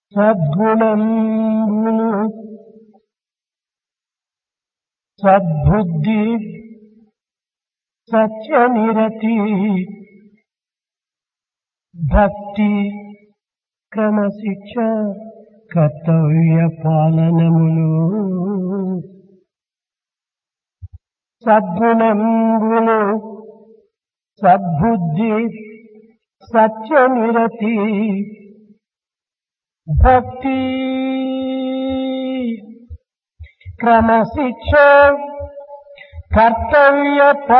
సద్గుణంబులు సద్బుద్ధి సత్యనిరతి భక్తి క్రమశిక్ష కర్తవ్య పాలనములు సద్గుణంబులు సద్బుద్ధి సత్యనిరతి భక్తి క్రమశిక్ష కర్తవ్య